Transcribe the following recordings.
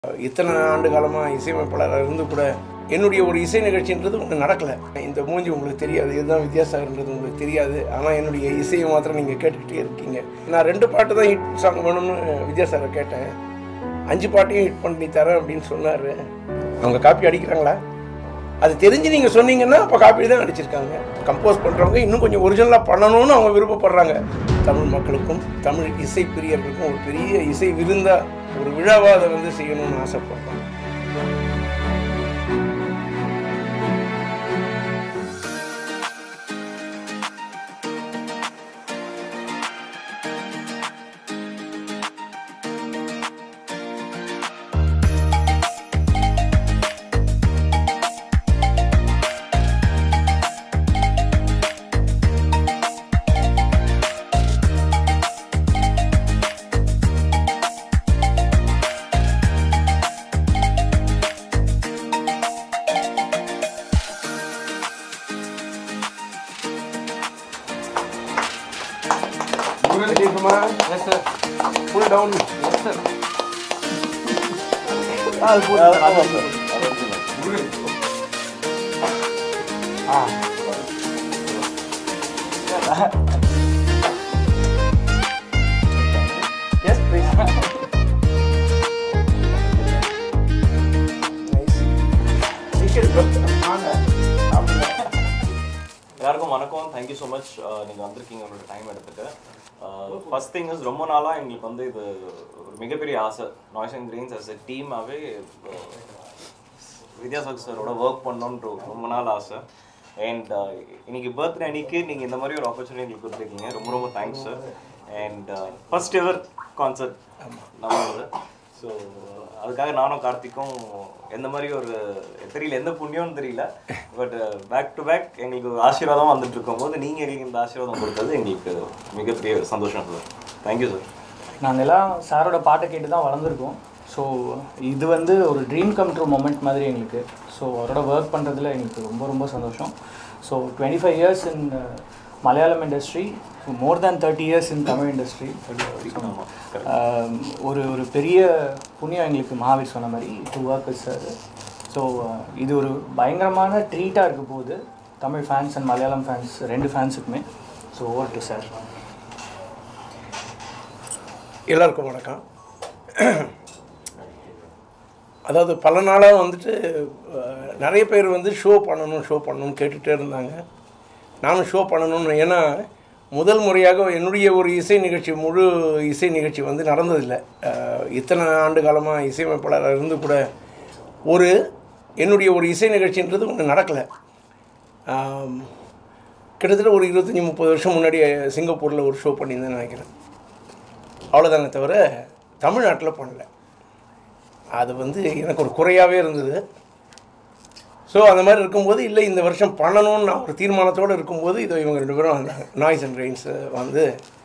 இத்தனை ஆண்டு காலமாக இசையமைப்பாளராக இருந்து கூட என்னுடைய ஒரு இசை நிகழ்ச்சின்றது ஒன்று நடக்கலை இந்த மூஞ்சி உங்களுக்கு தெரியாது இதுதான் வித்தியாசாகன்றது உங்களுக்கு தெரியாது ஆனால் என்னுடைய இசையை மாத்திரம் நீங்கள் கேட்டுக்கிட்டே இருக்கீங்க நான் ரெண்டு பாட்டு தான் ஹிட் சாங் வேணும்னு வித்யாசாகரை கேட்டேன் அஞ்சு பாட்டையும் ஹிட் பண்ணி தரேன் அப்படின்னு சொன்னார் அவங்க காப்பி அடிக்கிறாங்களா அது தெரிஞ்சு நீங்கள் சொன்னீங்கன்னா அப்போ காப்பி தான் அடிச்சிருக்காங்க கம்போஸ் பண்ணுறவங்க இன்னும் கொஞ்சம் ஒரிஜினலாக பண்ணணும்னு அவங்க விருப்பப்படுறாங்க தமிழ் மக்களுக்கும் தமிழ் இசை பிரியர்களுக்கும் ஒரு பெரிய இசை விருந்தா ஒரு விழாவாக அதை வந்து செய்யணும்னு ஆசைப்படுறோம் தெரியுமா yes sir full town yes sir ah yes please எல்லாருக்கும் வணக்கம் தேங்க்யூ ஸோ மச் நீங்கள் வந்திருக்கீங்க உங்களோட டைம் எடுத்துட்டு ஃபர்ஸ்ட் திங் இஸ் ரொம்ப நாளாக எங்களுக்கு வந்து இது ஒரு மிகப்பெரிய ஆசை Noise and Grains as a டீமாகவே வித்யாசாகர் சாரோட ஒர்க் பண்ணணுன்ற ரொம்ப நாள் ஆசை அண்ட் இன்னைக்கு பர்த்டே அன்னைக்கு நீங்கள் இந்த மாதிரி ஒரு ஆப்பர்ச்சுனிட்டி எங்களுக்கு கொடுத்துருக்கீங்க ரொம்ப ரொம்ப thanks sir and first ever concert நம்மளோட ஸோ அதுக்காக நானும் கார்த்திக்கும் எந்த மாதிரி ஒரு தெரியல எந்த புண்ணியம்னு தெரியல பட் பேக் டு பேக் எங்களுக்கு ஒரு ஆசீர்வாதம் வந்துட்டு இருக்கும்போது நீங்கள் எங்களுக்கு இந்த ஆசீர்வாதம் கொடுத்தது எங்களுக்கு மிகப்பெரிய சந்தோஷம் சார் தேங்க்யூ சார் நாங்கள் எல்லாம் சாரோட பாட்டை கேட்டு தான் வளர்ந்துருக்கோம் ஸோ இது வந்து ஒரு ட்ரீம் கம் ட்ரூ மூமெண்ட் மாதிரி எங்களுக்கு ஸோ அவரோட ஒர்க் பண்ணுறதுல எங்களுக்கு ரொம்ப ரொம்ப சந்தோஷம் so twenty five years in Malayalam industry more than thirty years in Tamil industry ஒரு ஒரு பெரிய புண்ணியம் எங்களுக்கு மகாவீர் சொன்ன மாதிரி to work with sir so இது ஒரு பயங்கரமான ட்ரீட்டாக இருக்க போகுது Tamil fans and Malayalam fans ரெண்டு ஃபேன்ஸுக்குமே ஸோ ஓவர் டு சார் எல்லாருக்கும் வணக்கம் அதாவது பல நாளாக வந்துட்டு அஹ், நிறைய பேர் வந்து ஷோ பண்ணணும் ஷோ பண்ணணும்னு கேட்டுகிட்டே இருந்தாங்க நானும் ஷோ பண்ணணும்னு ஏன்னா முதல் முறையாக என்னுடைய ஒரு இசை நிகழ்ச்சி முழு இசை நிகழ்ச்சி வந்து நடந்ததில்லை அஹ், இத்தனை ஆண்டு காலமாக இசையமைப்பாளராக இருந்து கூட ஒரு என்னுடைய ஒரு இசை நிகழ்ச்சின்றது ஒன்று நடக்கலை ஆம், கிட்டத்தட்ட ஒரு இருபத்தஞ்சி முப்பது வருஷம் முன்னாடி சிங்கப்பூரில் ஒரு ஷோ பண்ணியிருந்தேன்னு நினைக்கிறேன் அவ்வளோதானே தவிர தமிழ்நாட்டில் பண்ணல அது வந்து எனக்கு ஒரு குறையாகவே இருந்தது ஸோ அந்த மாதிரி இருக்கும்போது இல்லை இந்த வருஷம் பண்ணணும்னு நான் ஒரு தீர்மானத்தோடு இருக்கும்போது இதோ இவங்க ரெண்டு பேரும் வந்தாங்க நாய்ஸ் அண்ட் ரெயின்ஸ் வந்து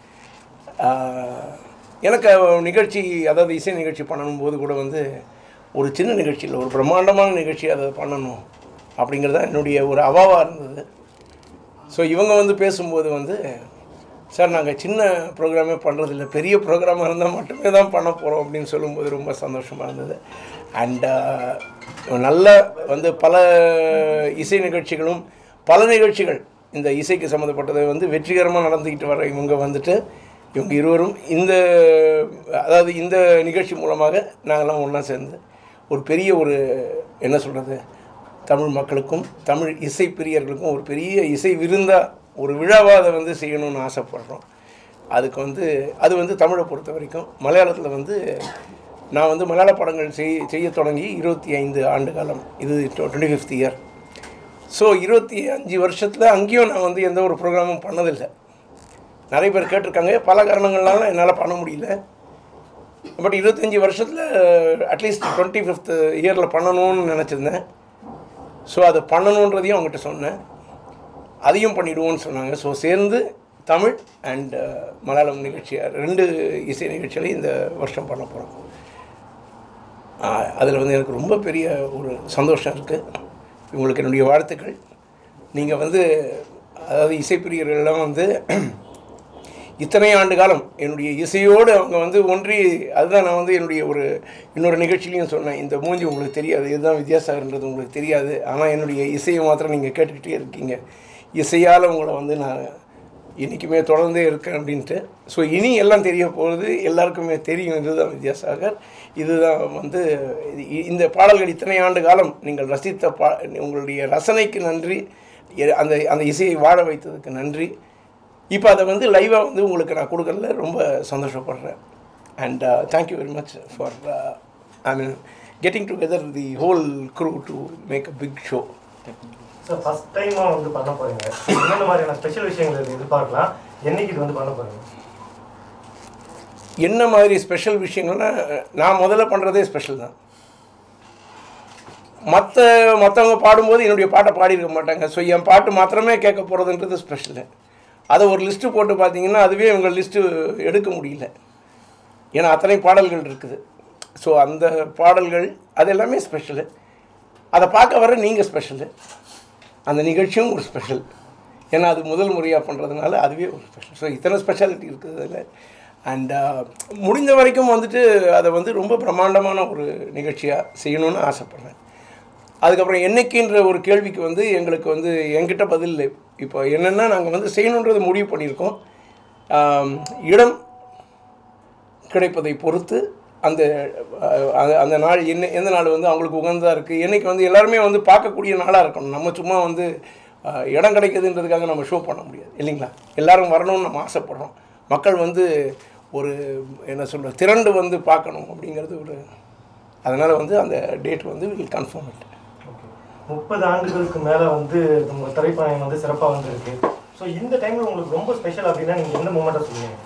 ஆஹ், எனக்கு நிகழ்ச்சி அதாவது இசை நிகழ்ச்சி பண்ணணும் போது கூட வந்து ஒரு சின்ன நிகழ்ச்சியில் ஒரு பிரம்மாண்டமான நிகழ்ச்சி அதை பண்ணணும் அப்படிங்கிறது தான் என்னுடைய ஒரு அவாவாக இருந்தது ஸோ இவங்க வந்து பேசும்போது வந்து சார் நாங்கள் சின்ன ப்ரோக்ராமே பண்ணுறதில்ல பெரிய ப்ரோக்ராமாக இருந்தால் மட்டுமே தான் பண்ண போகிறோம் அப்படின்னு சொல்லும்போது ரொம்ப சந்தோஷமாக இருந்தது அண்ட் நல்ல வந்து பல இசை நிகழ்ச்சிகளும் பல நிகழ்ச்சிகள் இந்த இசைக்கு சம்மந்தப்பட்டதை வந்து வெற்றிகரமாக நடந்துக்கிட்டு வர இவங்க வந்துட்டு இவங்க இருவரும் இந்த அதாவது இந்த நிகழ்ச்சி மூலமாக நாங்கள்லாம் ஒன்றா சேர்ந்து ஒரு பெரிய ஒரு என்ன சொல்கிறது தமிழ் மக்களுக்கும் தமிழ் இசை பிரியர்களுக்கும் ஒரு பெரிய இசை விருந்தா ஒரு விழாவாக அதை வந்து செய்யணும்னு ஆசைப்படுறோம் அதுக்கு வந்து அது வந்து தமிழை பொறுத்த வரைக்கும் மலையாளத்தில் வந்து நான் வந்து மலையாள படங்கள் செய் செய்ய தொடங்கி இருபத்தி ஐந்து ஆண்டு காலம் இது டுவெண்ட்டி ஃபிஃப்த் இயர் ஸோ இருபத்தி அஞ்சு வருஷத்தில் அங்கேயும் நான் வந்து எந்த ஒரு ப்ரோக்ராமும் பண்ணதில்லை நிறைய பேர் கேட்டிருக்காங்க பல காரணங்கள்னால என்னால் பண்ண முடியல பட் இருபத்தஞ்சி வருஷத்தில் அட்லீஸ்ட் டுவெண்ட்டி ஃபிஃப்த் இயரில் பண்ணணும்னு நினச்சிருந்தேன் ஸோ அதை பண்ணணுன்றதையும் அவங்ககிட்ட சொன்னேன் அதையும் பண்ணிடுவோம்னு சொன்னாங்க ஸோ சேர்ந்து தமிழ் அண்ட் மலையாளம் நிகழ்ச்சி ரெண்டு இசை நிகழ்ச்சிகளையும் இந்த வருஷம் பண்ண போகிறோம் அதில் வந்து எனக்கு ரொம்ப பெரிய ஒரு சந்தோஷம் இருக்குது உங்களுக்கு என்னுடைய வாழ்த்துக்கள் நீங்கள் வந்து அதாவது இசைப்பிரியர்கள்லாம் வந்து இத்தனை ஆண்டு காலம் என்னுடைய இசையோடு அவங்க வந்து ஒன்றி அதுதான் நான் வந்து என்னுடைய ஒரு இன்னொரு நிகழ்ச்சியிலையும் சொன்னேன் இந்த மூஞ்சி உங்களுக்கு தெரியாது இதுதான் வித்யாசாகர்ன்றது உங்களுக்கு தெரியாது ஆனால் என்னுடைய இசையை மாத்திரம் நீங்கள் கேட்டுக்கிட்டே இருக்கீங்க இசையால் உங்களை வந்து நான் என்றைக்குமே தொடர்ந்தே இருக்கேன் அப்படின்ட்டு ஸோ இனி எல்லாம் தெரிய போகிறது எல்லாருக்குமே தெரியும் இதுதான் வித்யாசாகர் இதுதான் வந்து இது- இந்த பாடல்கள் இத்தனை ஆண்டு காலம் நீங்கள் ரசித்த பா உங்களுடைய ரசனைக்கு நன்றி எ- அந்த அந்த இசையை வாழ வைத்ததுக்கு நன்றி இப்போ அதை வந்து லைவாக வந்து உங்களுக்கு நான் கொடுக்கறதுல ரொம்ப சந்தோஷப்படுறேன் and thank you very much for I mean getting together the whole crew to make a big show sir first டைமாக வந்து பண்ண போறீங்க என்னென்ன மாதிரியான ஸ்பெஷல் விஷயங்கள் இது எதிர்பார்க்கலாம் என்னைக்கு இது வந்து பண்ண போறீங்க என்ன மாதிரி ஸ்பெஷல் விஷயங்கள்னா நான் முதல்ல பண்ணுறதே ஸ்பெஷல் தான் மற்ற மற்றவங்க பாடும்போது என்னுடைய பாட்டை பாடியிருக்க மாட்டாங்க ஸோ என் பாட்டு மாத்திரமே கேட்க போகிறதுன்றது ஸ்பெஷலு அதை ஒரு லிஸ்ட்டு போட்டு பார்த்தீங்கன்னா அதுவே உங்கள் லிஸ்ட்டு எடுக்க முடியல ஏன்னா அத்தனை பாடல்கள் இருக்குது ஸோ அந்த பாடல்கள் அது எல்லாமே ஸ்பெஷலு அதை பார்க்க வர நீங்கள் ஸ்பெஷலு அந்த நிகழ்ச்சியும் ஒரு ஸ்பெஷல் ஏன்னா அது முதல் முறையாக பண்ணுறதுனால அதுவே ஒரு ஸ்பெஷல் ஸோ இத்தனை ஸ்பெஷாலிட்டி இருக்குது அதில் அண்ட் முடிந்த வரைக்கும் வந்துட்டு அதை வந்து ரொம்ப பிரம்மாண்டமான ஒரு நிகழ்ச்சியாக செய்யணும்னு ஆசைப்பட்றேன் அதுக்கப்புறம் என்னைக்குன்ற ஒரு கேள்விக்கு வந்து எங்களுக்கு வந்து என்கிட்ட பதில் இல்லை இப்போ என்னென்னா நாங்கள் வந்து செய்யணுன்றது முடிவு பண்ணியிருக்கோம் ஆம், இடம் கிடைப்பதை பொறுத்து அந்த அஹ், அந்த- அந்த நாள் என்ன எந்த நாள் வந்து அவங்களுக்கு உகந்ததாக இருக்குது என்னைக்கு வந்து எல்லாருமே வந்து பார்க்கக்கூடிய நாளாக இருக்கணும் நம்ம சும்மா வந்து அஹ், இடம் கிடைக்குதுன்றதுக்காக நம்ம ஷோ பண்ண முடியாது இல்லைங்களா எல்லாரும் வரணும்னு நம்ம ஆசைப்படுறோம் மக்கள் வந்து ஒரு என்ன சொல்ற திரண்டு வந்து பார்க்கணும் அப்படிங்கிறது ஒரு அதனால் வந்து அந்த டேட் வந்து வில் கன்ஃபார்ம் இட் ஓகே முப்பது ஆண்டுகளுக்கு மேலே வந்து உங்கள் திரைப்படம் வந்து சிறப்பாக வந்திருக்கு ஸோ இந்த டைமில் உங்களுக்கு ரொம்ப ஸ்பெஷல் அப்படின்னா நீங்கள் எந்த மூமெண்ட்டை சொல்லுவீங்க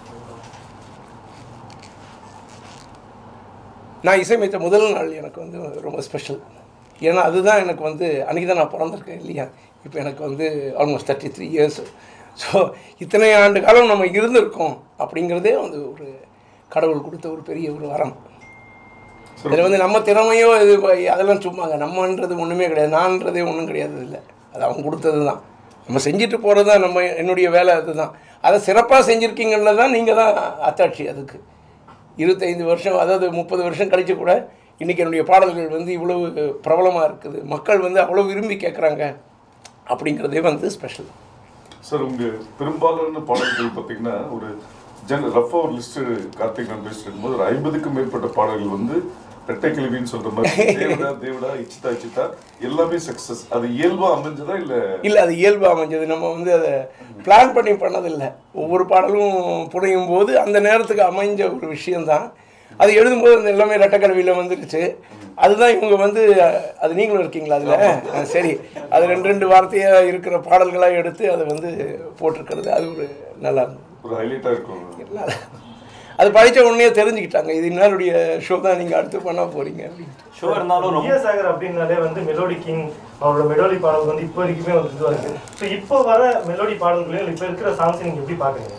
நான் இசையமைத்த முதல் நாள் எனக்கு வந்து ரொம்ப ஸ்பெஷல் ஏன்னா அதுதான் எனக்கு வந்து அன்றைக்கி தான் நான் பிறந்திருக்கேன் இல்லையா இப்போ எனக்கு வந்து almost thirty three years so இத்தனை ஆண்டு காலம் நம்ம இருந்திருக்கோம் அப்படிங்கிறதே வந்து ஒரு கடவுள் கொடுத்த ஒரு பெரிய ஒரு வரம் இதில் வந்து நம்ம திறமையோ இது அதெல்லாம் சும்மாங்க நம்மன்றது ஒன்றுமே கிடையாது நான்றதே ஒன்றும் கிடையாது இல்லை அது அவங்க கொடுத்தது தான் நம்ம செஞ்சுட்டு போகிறது தான் நம்ம என்னுடைய வேலை அதுதான் அதை சிறப்பாக செஞ்சுருக்கீங்கன்னு தான் நீங்கள் தான் அத்தாட்சி அதுக்கு இருபத்தைந்து வருஷம் அதாவது முப்பது வருஷம் கழிச்சு கூட இன்றைக்கி என்னுடைய பாடல்கள் வந்து இவ்வளவு பிரபலமாக இருக்குது மக்கள் வந்து அவ்வளோ விரும்பி கேட்குறாங்க அப்படிங்கிறதே வந்து ஸ்பெஷல் சார் உங்க பெரும்பாலான பாடல்கள் பார்த்தீங்கன்னா ஒரு ஜென் ரஃபா ஒரு லிஸ்ட் கார்த்திக் நான் பேசிட்டு இருக்கும்போது ஒரு ஐம்பதுக்கும் மேற்பட்ட பாடல்கள் வந்து ரெட்டை கிழவின்னு சொல்ற மாதிரி தேவடா தேவடா இச்சிதா இச்சிதா எல்லாமே சக்சஸ் அது இயல்பா அமைஞ்சதா இல்ல இல்லை அது இயல்பாக அமைஞ்சது நம்ம வந்து அதை பிளான் பண்ணி பண்ணதில்லை ஒவ்வொரு பாடலும் புனையும் போது அந்த நேரத்துக்கு அமைஞ்ச ஒரு விஷயந்தான் அது எழுதும்போது அந்த எல்லாமே ரெட்டக்கல்வியில் வந்துருச்சு அதுதான் இவங்க வந்து அஹ், அது நீங்களும் இருக்கீங்களா அதில் சரி அது ரெண்டு ரெண்டு வார்த்தையாக இருக்கிற பாடல்களாக எடுத்து அதை வந்து போட்டிருக்கிறது அது ஒரு நல்லா இருந்தது ஒரு ஹைலைட்டா இருக்கும் நல்லா அது படித்த உடனே தெரிஞ்சுக்கிட்டாங்க இது இன்னாருடைய ஷோ தான் நீங்கள் அடுத்து பண்ண போகிறீங்க அப்படின்ட்டு ஷோ இருந்தாலும் ரொம்ப விஜயசாகர் அப்படின்னாலே வந்து மெலோடி கிங் அவரோட மெலோடி பாடல் வந்து இப்போ வரைக்குமே வந்து இதுவாக இருக்கு ஸோ இப்போ வர மெலோடி பாடல்களையும் இப்போ இருக்கிற சாங்ஸ் நீங்கள் எப்படி பார்க்குறீங்க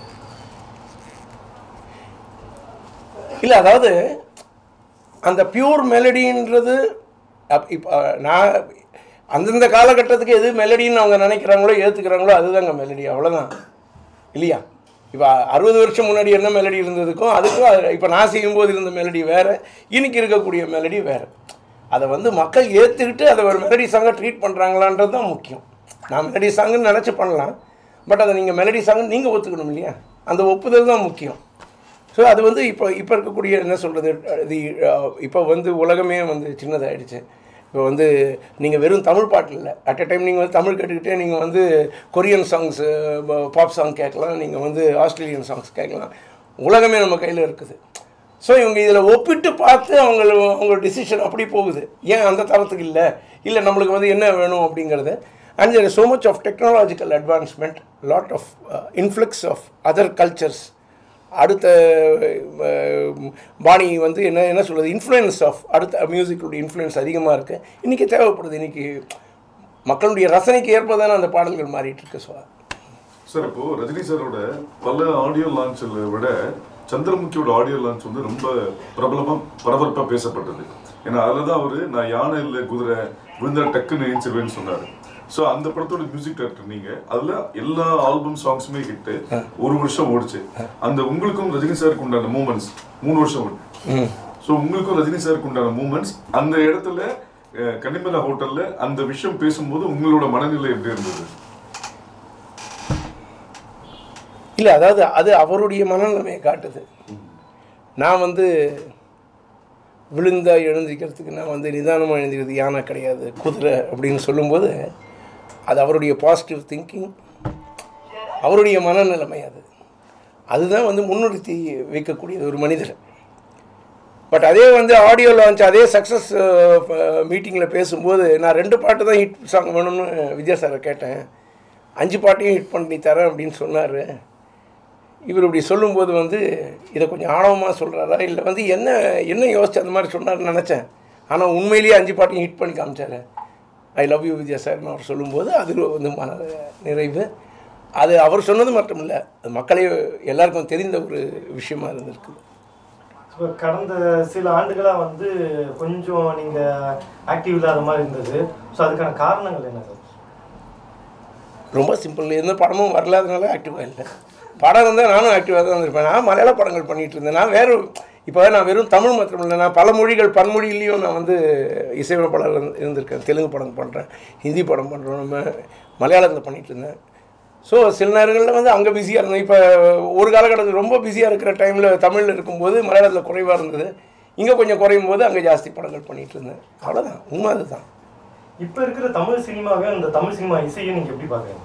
இல்லை அதாவது அந்த பியூர் மெலடின்றது அப் இப்போ நான் அந்தந்த காலகட்டத்துக்கு எது மெலடின்னு அவங்க நினைக்கிறாங்களோ ஏற்றுக்கிறாங்களோ அதுதாங்க மெலடி அவ்வளோதான் இல்லையா இப்போ அறுபது வருஷம் முன்னாடி என்ன மெலடி இருந்ததுக்கும் அதுக்கும் அது இப்போ நான் செய்யும்போது இருந்த மெலடி வேறு இன்னைக்கு இருக்கக்கூடிய மெலடி வேறு அதை வந்து மக்கள் ஏற்றுக்கிட்டு அதை ஒரு மெலடி சாங்கை ட்ரீட் பண்ணுறாங்களான்றது தான் முக்கியம் நான் மெலடி சாங்குன்னு நினச்சி பண்ணலாம் பட் அதை நீங்கள் மெலடி சாங்குன்னு நீங்கள் ஒத்துக்கணும் இல்லையா அந்த ஒப்புதல் தான் முக்கியம் ஸோ அது வந்து இப்போ இப்போ இருக்கக்கூடிய என்ன சொல்கிறது இது இப்போ வந்து உலகமே வந்து சின்னதாயிடுச்சு இப்போ வந்து நீங்கள் வெறும் தமிழ் பாட்டு இல்லை அட் அ டைம் நீங்கள் வந்து தமிழ் கேட்டுக்கிட்டே நீங்கள் வந்து கொரியன் சாங்ஸு பாப் சாங் கேட்கலாம் நீங்கள் வந்து ஆஸ்திரேலியன் சாங்ஸ் கேட்கலாம் உலகமே நம்ம கையில் இருக்குது ஸோ இவங்க இதில் ஒப்பிட்டு பார்த்து அவங்க அவங்க டிசிஷன் அப்படி போகுது ஏன் அந்த தரத்துக்கு இல்லை இல்லை நம்மளுக்கு வந்து என்ன வேணும் அப்படிங்கிறது and there is so much of technological advancement lot of uh, influx of other cultures அடுத்த அஹ், பாணி வந்து என்ன என்ன சொல்கிறது இன்ஃப்ளூயன்ஸ் ஆஃப் அடுத்த மியூசிக்குடைய இன்ஃப்ளூயன்ஸ் அதிகமாக இருக்குது இன்றைக்கி தேவைப்படுது இன்றைக்கி மக்களுடைய ரசனைக்கு ஏற்பதான அந்த பாடல்கள் மாறிட்டு இருக்கு ஸோ சார் இப்போ ரஜினி சாரோட பல ஆடியோ லான்ச்சில் விட சந்திரமுகியோட ஆடியோ லான்ச் வந்து ரொம்ப பிரபலமா பரபரப்பா பேசப்பட்டது ஏன்னா அதில் தான் அவரு நான் யானை இல்லை குதிரை விழுந்தா டக்குன்னு ஏஞ்சிருவேன்னு சொன்னாரு ஸோ அந்த படத்தோட மியூசிக் டைரக்டர் நீங்க அதுல எல்லா ஆல்பம் சாங்ஸுமே ஹிட் ஒரு வருஷம் ஓடிச்சு அந்த உங்களுக்கும் ரஜினி சாருக்கு உண்டான மூமெண்ட்ஸ் மூணு வருஷம் ஓடி ஸோ உங்களுக்கும் ரஜினி சாருக்கு உண்டான மூமெண்ட்ஸ் அந்த இடத்துல அஹ், கன்னிமலா ஹோட்டல்ல அந்த விஷயம் பேசும்போது உங்களோட மனநிலை எப்படி இருந்தது இல்லை அதாவது அது அவருடைய மனநிலைமையை காட்டுது நான் வந்து விழுந்தா எழுந்திருக்கிறதுக்கு நான் வந்து நிதானமாக எழுந்திருக்கிறது யானை கிடையாது குதிரை அப்படின்னு சொல்லும்போது அது அவருடைய பாசிட்டிவ் திங்கிங் அவருடைய மனநிலைமை அது அதுதான் வந்து முன்னிறுத்தி வைக்கக்கூடியது ஒரு மனிதர் பட் அதே வந்து ஆடியோ லான்ச் அதே சக்ஸஸ் மீட்டிங்கில் பேசும்போது நான் ரெண்டு பாட்டு தான் ஹிட் சாங் வேணும்னு விஜய் சாரை கேட்டேன் அஞ்சு பாட்டையும் ஹிட் பண்ணி தரேன் அப்படின்னு சொன்னார் இவர் இப்படி சொல்லும்போது வந்து இதை கொஞ்சம் ஆழமாக சொல்கிறாரா இல்லை வந்து என்ன என்ன யோசிச்சு அந்த மாதிரி சொன்னார்னு நினச்சேன் ஆனால் உண்மையிலேயே அஞ்சு பாட்டையும் ஹிட் பண்ணி காமிச்சார் ஐ லவ் யூ விஜய் சார்னு அவர் சொல்லும்போது அது வந்து மன நிறைவு அது அவர் சொன்னது மட்டும் இல்லை அது மக்களே எல்லாருக்கும் தெரிந்த ஒரு விஷயமா இருந்திருக்கு இப்போ கடந்த சில ஆண்டுகளா வந்து கொஞ்சம் நீங்க ஆக்டிவ் இல்லாத மாதிரி இருந்தது ஸோ அதுக்கான காரணங்கள் என்ன சார் ரொம்ப சிம்பிள் எந்த படமும் வரலாதனால ஆக்டிவாக இல்லை படம் இருந்தால் நானும் ஆக்டிவாக தான் இருப்பேன் நான் மலையாள படங்கள் பண்ணிகிட்டு இருந்தேன் நான் வேறு இப்போ நான் வெறும் தமிழ் மாத்திரம் இல்லை நான் பல மொழிகள் பன்மொழியிலையும் நான் வந்து இசையமைப்பாளர் இருந்து- இருந்திருக்கேன் தெலுங்கு படம் பண்ணுறேன் ஹிந்தி படம் பண்ணுறோம் நம்ம மலையாளத்தில் பண்ணிகிட்டு இருந்தேன் ஸோ சில நேரங்களில் வந்து அங்கே பிஸியாக இருந்தேன் இப்போ ஒரு காலகட்டத்தில் ரொம்ப பிஸியாக இருக்கிற டைமில் தமிழில் இருக்கும்போது மலையாளத்தில் குறைவாக இருந்தது இங்கே கொஞ்சம் குறையும் போது அங்கே ஜாஸ்தி படங்கள் பண்ணிகிட்டு இருந்தேன் அவ்வளோதான் உண்மை அதுதான் இப்போ இருக்கிற தமிழ் சினிமாவையும் அந்த தமிழ் சினிமா இசையும் நீங்க எப்படி பாக்குறீங்க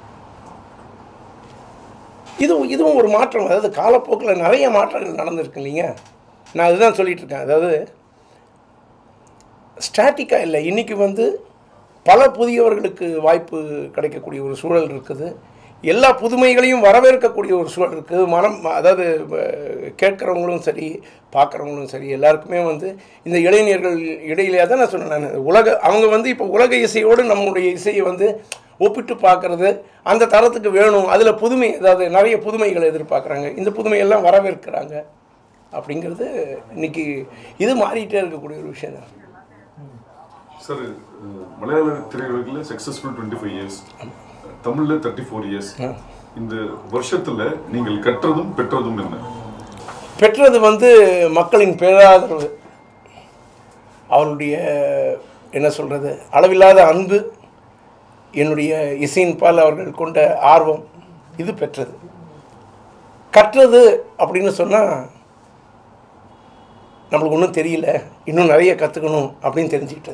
இதுவும் இதுவும் ஒரு மாற்றம் அதாவது காலப்போக்கில் நிறைய மாற்றங்கள் நடந்திருக்கு இல்லைங்க நான் அதுதான் சொல்லிட்டு இருக்கேன் அதாவது ஸ்டாட்டிக்காக இல்லை இன்றைக்கி வந்து பல புதியவர்களுக்கு வாய்ப்பு கிடைக்கக்கூடிய ஒரு சூழல் இருக்குது எல்லா புதுமைகளையும் வரவேற்கக்கூடிய ஒரு சூழல் இருக்குது மனம் அதாவது அஹ், கேட்குறவங்களும் சரி பார்க்குறவங்களும் சரி எல்லாருக்குமே வந்து இந்த இளைஞர்கள் இடையிலே தான் நான் சொன்னேன் நான் உலக அவங்க வந்து இப்போ உலக இசையோடு நம்முடைய இசையை வந்து ஒப்பிட்டு பார்க்கறது அந்த தரத்துக்கு வேணும் அதில் புதுமை அதாவது நிறைய புதுமைகளை எதிர்பார்க்குறாங்க இந்த புதுமையெல்லாம் வரவேற்கிறாங்க அப்படிங்கிறது இன்னைக்கு இது மாறிட்டே இருக்கக்கூடிய ஒரு விஷயம் தான் சார் அஹ், மலையாள திரையுலகில் சக்ஸஸ்ஃபுல் டுவெண்ட்டி ஃபைவ் இயர்ஸ் தமிழில் தேர்ட்டி ஃபோர் இயர்ஸ் இந்த வருஷத்துல நீங்கள் கற்றதும் பெற்றதும் என்ன பெற்றது வந்து மக்களின் பேராதரவு அவருடைய என்ன சொல்கிறது அளவில்லாத அன்பு என்னுடைய இசையின் பால் அவர்கள் கொண்ட ஆர்வம் இது பெற்றது கற்றது அப்படின்னு சொன்னால் நம்மளுக்கு ஒன்றும் தெரியல இன்னும் நிறைய கற்றுக்கணும் அப்படின்னு தெரிஞ்சுக்கிட்டது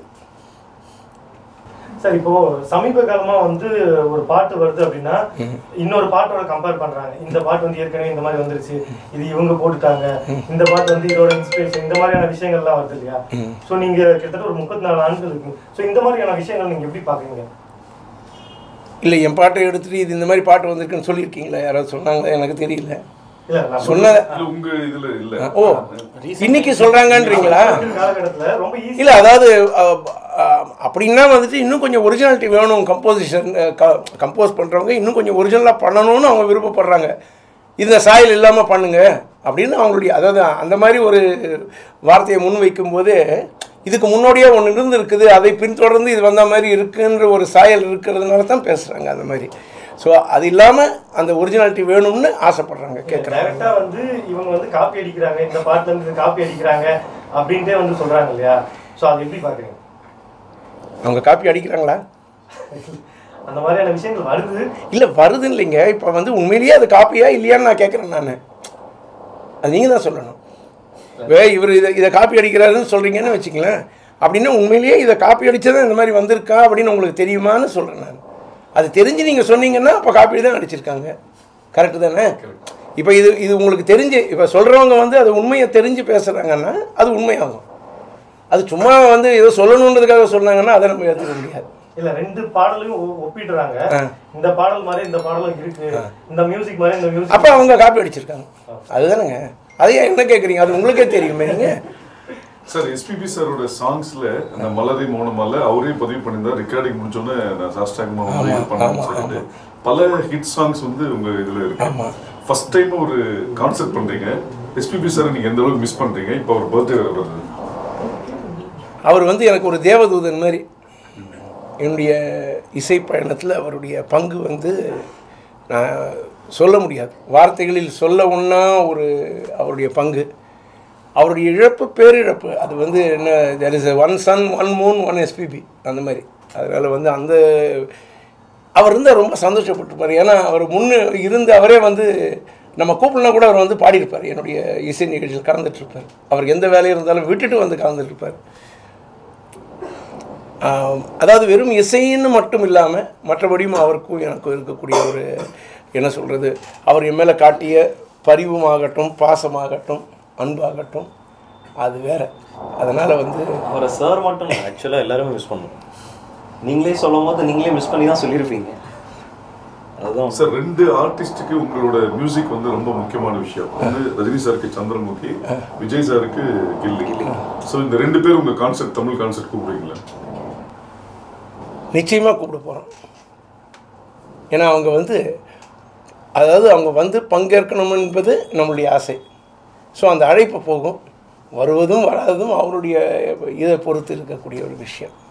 சார் இப்போ சமீப காலமா வந்து ஒரு பாட்டு வருது அப்படின்னா இன்னொரு பாட்டோட கம்பேர் பண்றாங்க இந்த பாட்டு வந்து ஏற்கனவே இந்த மாதிரி வந்துருச்சு இது இவங்க போட்டுட்டாங்க இந்த பாட்டு வந்து இதோட இன்ஸ்பிரேஷன் இந்த மாதிரியான விஷயங்கள்லாம் வருது இல்லையா சோ நீங்க கிட்டத்தட்ட ஒரு முப்பத்தி நாலு ஆண்டுகள் இருக்கு சோ இந்த மாதிரியான விஷயங்கள் நீங்க எப்படி பாக்குறீங்க இல்லை என் பாட்டை எடுத்துகிட்டு இது இந்த மாதிரி பாட்டு வந்திருக்குன்னு சொல்லியிருக்கீங்களா யாராவது சொன்னாங்களா எனக்கு தெரியல இல்ல நான் சொன்ன இல்ல உங்க இதுல இல்ல ஓ இன்னைக்கு சொல்கிறாங்கன்றீங்களா இருக்கிற காலகட்டத்துல ரொம்ப ஈஸி இல்லை அதாவது அஹ், அஹ், அப்படின்னா வந்துட்டு இன்னும் கொஞ்சம் ஒரிஜினாலிட்டி வேணும் கம்போசிஷன் கம்போஸ் பண்ணுறவங்க இன்னும் கொஞ்சம் ஒரிஜினலாக பண்ணணும்னு அவங்க விருப்பப்படுறாங்க இந்த சாயல் இல்லாமல் பண்ணுங்க அப்படின்னு அவங்களுடைய அதாவது அந்த மாதிரி ஒரு வார்த்தையை முன் வைக்கும்போது இதுக்கு முன்னோடியே ஒன்று இருந்திருக்குது அதை பின்தொடர்ந்து இது வந்த மாதிரி இருக்குன்ற ஒரு சாயல் இருக்கிறதுனால தான் பேசுகிறாங்க அந்த மாதிரி ஸோ அது இல்லாமல் அந்த ஒரிஜினாலிட்டி வேணும்னு ஆசைப்படுறாங்க கேட்குறாங்க டைரக்டா வந்து இவங்க வந்து காப்பி அடிக்கிறாங்க இந்த பாட்டுல இருந்து காப்பி அடிக்கிறாங்க அப்படின்ட்டே வந்து சொல்றாங்க இல்லையா சோ அது எப்படி பாக்குறீங்க அவங்க காப்பி அடிக்கிறாங்களா அந்த மாதிரியான விஷயங்கள் வருது இல்லை வருது இல்லைங்க இப்போ வந்து உண்மையிலேயே அது காப்பியா இல்லையான்னு நான் கேட்குறேன் நான் அது நீங்கள் தான் சொல்லணும் வே இவர் இதை இதை காப்பி அடிக்கிறாருன்னு சொல்கிறீங்கன்னு வச்சுங்களேன் அப்படின்னா உண்மையிலேயே இதை காப்பி அடிச்சதான் இந்த மாதிரி வந்திருக்கா அப்படின்னு உங்களுக்கு தெரியுமான்னு சொல்கிறேன் நான் அது தெரிஞ்சு நீங்கள் சொன்னீங்கன்னா அப்போ காப்பி தான் அடிச்சிருக்காங்க கரெக்டு தானே இப்போ இது இது உங்களுக்கு தெரிஞ்சு இப்போ சொல்கிறவங்க வந்து அது உண்மையை தெரிஞ்சு பேசுகிறாங்கன்னா அது உண்மையாகும் அது சும்மா வந்து ஏதோ சொல்லணுன்றதுக்காக சொன்னாங்கன்னா அதை நம்ம ஏற்றுக்க முடியாது இல்ல ரெண்டு பாடலையும் ஒ- ஒப்பிடுறாங்க இந்த பாடல் மாதிரி இந்த பாடலும் இருக்கு இந்த மியூசிக் மாதிரி இந்த மியூசிக் அப்போ அவங்க காப்பி அடிச்சிருக்காங்க அதுதானேங்க அது ஏன் என்ன கேட்குறீங்க அது உங்களுக்கே தெரியுமே நீங்கள் சார் எஸ்பிபி சாரோட சாங்ஸ்ல அந்த மலரை மௌனமால அவரே பதிவு பண்ணியிருந்தார் ரெக்கார்டிங் முடிச்சோன்னே நான் சாஸ்டாகமா வந்து இது பண்ணேன்னு சொல்லிட்டு பல ஹிட் சாங்ஸ் வந்து உங்க இதுல இருக்கு ஃபர்ஸ்ட் டைம் ஒரு கான்செர்ட் பண்றீங்க எஸ்பிபி சார் நீங்க எந்த அளவுக்கு மிஸ் பண்றீங்க இப்போ அவர் பர்த்டே வருது அவர் வந்து எனக்கு ஒரு தேவதூதன் மாதிரி என்னுடைய இசை பயணத்தில் அவருடைய பங்கு வந்து நான் சொல்ல முடியாது வார்த்தைகளில் சொல்ல ஒன்றா ஒரு அவருடைய பங்கு அவருடைய இழப்பு பேரிழப்பு அது வந்து என்ன there is one sun one moon one SPB அந்த மாதிரி அதனால் வந்து அந்த அவர் இருந்தால் ரொம்ப சந்தோஷப்பட்டிருப்பார் ஏன்னா அவர் முன்னு இருந்து அவரே வந்து நம்ம கூப்பிடலாம் கூட அவர் வந்து பாடியிருப்பார் என்னுடைய இசை நிகழ்ச்சியில் கலந்துட்டுருப்பார் அவருக்கு எந்த வேலையும் இருந்தாலும் விட்டுட்டு வந்து கலந்துட்டுருப்பார் ஆம், அதாவது வெறும் இசைன்னு மட்டும் இல்லாமல் மற்றபடியும் அவருக்கும் எனக்கும் இருக்கக்கூடிய ஒரு என்ன சொல்கிறது அவர் என் மேலே காட்டிய பரிவுமாகட்டும் பாசமாகட்டும் அன்பாகட்டும் அது வேற அதனால் வந்து அவரை சார் மட்டும் ஆக்சுவலாக எல்லாருமே மிஸ் பண்ணுவோம் நீங்களே சொல்லும் போது நீங்களே மிஸ் பண்ணி தான் சொல்லியிருப்பீங்க அதுதான் சார் ரெண்டு ஆர்டிஸ்டுக்கு உங்களோட மியூசிக் வந்து ரொம்ப முக்கியமான விஷயம் வந்து ரஜினி சாருக்கு சந்திரமுகி விஜய் சாருக்கு கில்லி ஸோ இந்த ரெண்டு பேர் உங்க கான்செர்ட் தமிழ் கான்செர்ட் கூப்பிடுவீங்களா நிச்சயமாக கூப்பிட போகிறோம் ஏன்னா அவங்க வந்து அதாவது அவங்க வந்து பங்கேற்கணும் என்பது நம்மளுடைய ஆசை ஸோ அந்த அழைப்பு போகும் வருவதும் வராததும் அவருடைய இதை பொறுத்து இருக்கக்கூடிய ஒரு விஷயம்